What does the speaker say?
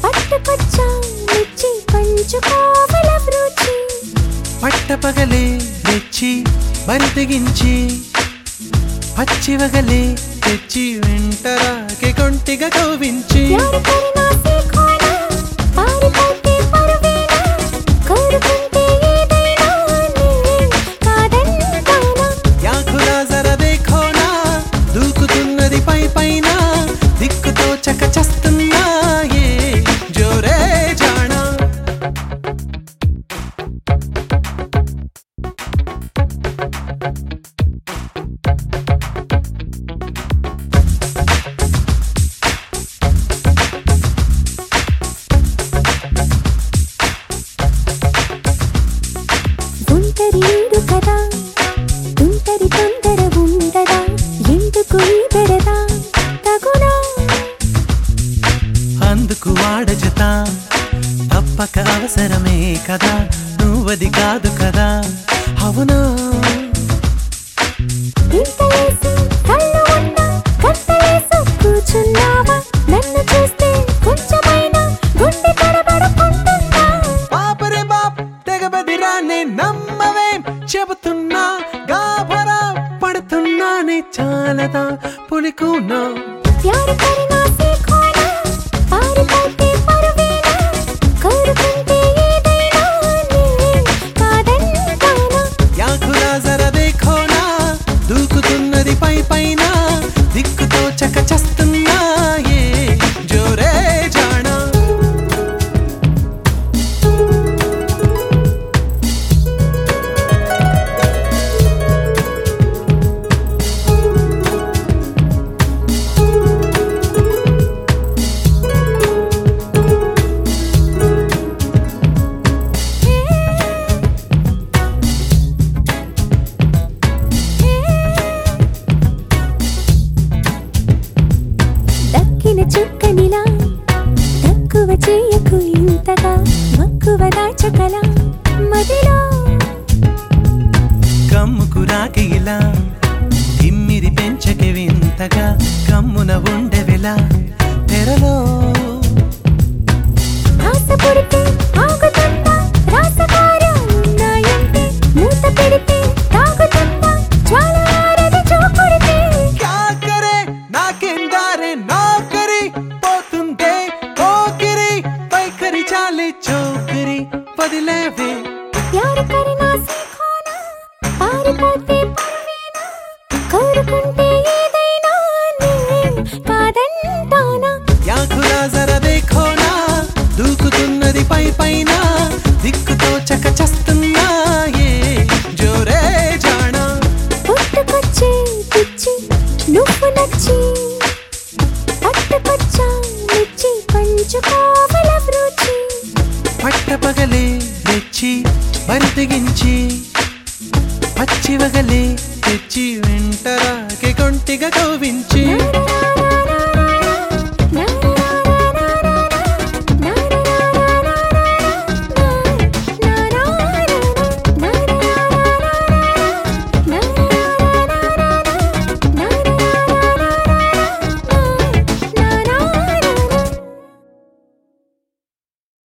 పట్టుకొచ్చా మిర్చి పంచుకోవల రుచి పట్టపగలే తెచ్చి బరి తెగించి పచ్చివగలే తెచ్చి వెంటరాకి కొంటిగా కవ్వించి ప్యార్ కర్నా సీఖోనా పారిపోతే పరువేనా కోరుకుంటే ఏదైనా నీ కాదంటానా యాకులా జర దేఖోనా దూకుతున్నది పై పైన దిక్కుతో చక చస్తున్నా ఏ జోరే జానా ఒంటరి ఈడు కదా తుంటరి తొందర ఉండదా ఎందుకు ఈ బెరదా తగునా అందుకు వాడజత తప్పక అవసరమే కదా నువ్వది కాదు కదా అవునా ఇంతలేసి కళ్ళు ఉన్నా కట్టలేసి కూర్చున్నావా నన్ను చూస్తే కొంచెమైనా గుండె తడబడుకుంటుందా పాపరే బాప్ తెగబదిరానే నమ్మవేం చెబుతున్నా గాభరా పడుతున్నానే చాలదా పులికున్నా ప్యార్ కర్నా సీఖోనా పారిపోతే పరువేనా కోరుకుంటే ఏదైనా నీ కాదంటానా యాకులా జర దేఖోనా దూకుతున్నది పై పైన దిక్కుతో చక చస్తున్నా ఏ జోరే జానా దక్కిన చుక్కనిలా తక్కువ చేయకు ఇంతగా మక్కువ దాచకలా మదిలో కమ్ముకు రాకి ఇలా తిమ్మిరి పెంచకి వింతగా కమ్మున ఉండెవెలా తెరలో ఆశ పుడితే ఆగుతుందా రాసకార్యాలున్నాయంటే మూత పెడితే తాగుతుందా జ్వాల ఆరది చూపుడితే క్యా కరే నాకెందారే నౌకరి పోతుందే పోకిరి పైకరి చాలే చౌకరి పదిలేవే ప్యార్ కర్నా సీఖోనా పారిపోతే పరువేనా కోరుకుంటే ఏదైనా నీ కాదంటానా యాకులా జర దేఖోనా దూకుతున్నది పై పైన దిక్కుతో చక చస్తున్నా ఏ జోరే జానా పుట్టుకొచ్చే పిచ్చి నువ్వు నచ్చి పట్టుకొచ్చా మిర్చి పంచుకోవల రుచి పట్టపగలే తెచ్చి బరి తెగించి పచ్చివగలే తెచ్చి వెంటరాకి కొంటిగా కవ్వించి